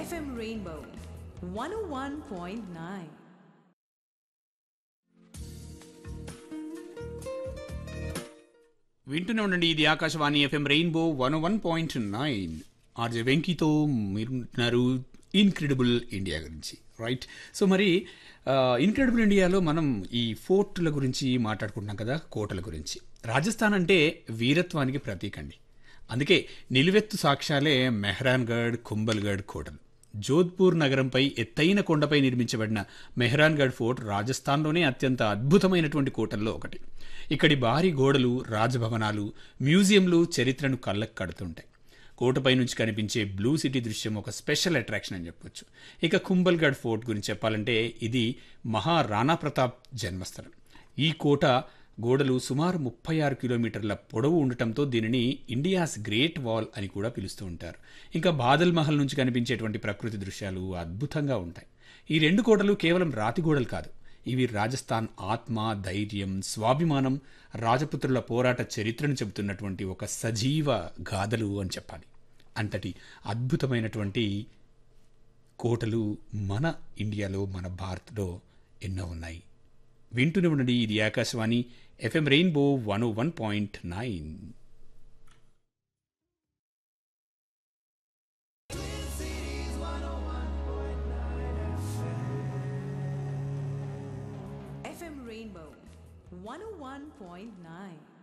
FM Rainbow 101.9. వింటూనే ఉండండి ఇది Akashvani FM Rainbow one one point nine RJ వెంకీతో మీరుంటున్నారు ఇన్క్రెడిబుల్ ఇండియా గురించి రైట్ సో మరి ఇన్క్రెడిబుల్ ఇండియాలో మనం ఈ ఫోర్టుల గురించి మాట్లాడుకుంటున్నాం కదా కోటల గురించి రాజస్థాన్ అంటే వీరత్వానికి ప్రతీక అండి అందుకే నిలువెత్తు సాక్ష్యాలే మెహ్రాన్గఢ్ కుంభల్గఢ్ కోటలు జోధ్పూర్ నగరంపై ఎత్తైన కొండపై నిర్మించబడిన మెహ్రాన్గఢ్ ఫోర్ట్ రాజస్థాన్లోనే అత్యంత అద్భుతమైనటువంటి కోటల్లో ఒకటి ఇక్కడి భారీ గోడలు రాజభవనాలు మ్యూజియంలు చరిత్రను కళ్ళకు కడుతుంటాయి కోటపై నుంచి కనిపించే బ్లూ సిటీ దృశ్యం ఒక స్పెషల్ అట్రాక్షన్ అని చెప్పొచ్చు ఇక కుంభల్గఢ్ ఫోర్ట్ గురించి చెప్పాలంటే ఇది మహా రాణా ప్రతాప్ జన్మస్థలం ఈ కోట గోడలు సుమారు ముప్పై ఆరు కిలోమీటర్ల పొడవు ఉండటంతో దీనిని ఇండియాస్ గ్రేట్ వాల్ అని కూడా పిలుస్తూ ఉంటారు ఇంకా బాదల్ మహల్ నుంచి కనిపించేటువంటి ప్రకృతి దృశ్యాలు అద్భుతంగా ఉంటాయి ఈ రెండు కోటలు కేవలం రాతి గోడలు కాదు ఇవి రాజస్థాన్ ఆత్మ ధైర్యం స్వాభిమానం రాజపుత్రుల పోరాట చరిత్రను చెబుతున్నటువంటి ఒక సజీవ గాథలు అని చెప్పాలి అంతటి అద్భుతమైనటువంటి కోటలు మన ఇండియాలో మన భారత్లో ఎన్నో ఉన్నాయి వింటూనే ఉండండి ఇది Akashvani FM Rainbow one one point nine FM Rainbow 101.9.